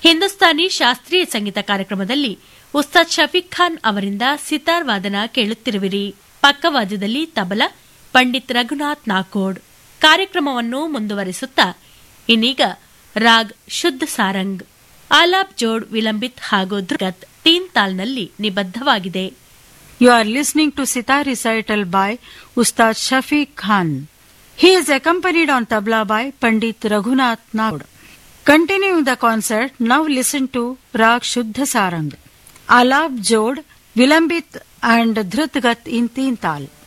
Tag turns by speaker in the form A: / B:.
A: ಹಿಂದೂಸ್ತಾನಿ ಶಾಸ್ತ್ರೀಯ ಸಂಗೀತ ಕಾರ್ಯಕ್ರಮದಲ್ಲಿ ಉಸ್ತಾದ್ ಶಫೀಕ್ ಖಾನ್ ಅವರಿಂದ ಸಿತಾರ್ ವಾದನ ಕೇಳುತ್ತಿರುವಿರಿ ಪಕ್ಕವಾದ್ಯದಲ್ಲಿ ತಬಲ ಪಂಡಿತ್ ರಘುನಾಥ್ ನಾಕೋಡ್ ಕಾರ್ಯಕ್ರಮವನ್ನು ಮುಂದುವರಿಸುತ್ತಾ ಇನ್ನೀಗ ರಾಗ್ ಶುದ್ಧ ಸಾರಂಗ್ ಆಲಾಪ್ ಜೋಡ್ ವಿಲಂಬಿತ್ ಹಾಗೂ ಧೃಗತ್ ತೀನ್ ತಾಲ್ನಲ್ಲಿ ನಿಬದ್ಧವಾಗಿದೆ
B: You are listening to Sitar recital by Ustad Shafiq Khan. He is accompanied on tabla by Pandit Raghunath Naud. Continuing the concert, now listen to Rag Shuddha Sarang, Alap Jod, Vilambit and Dhrutgat in Teen Tal.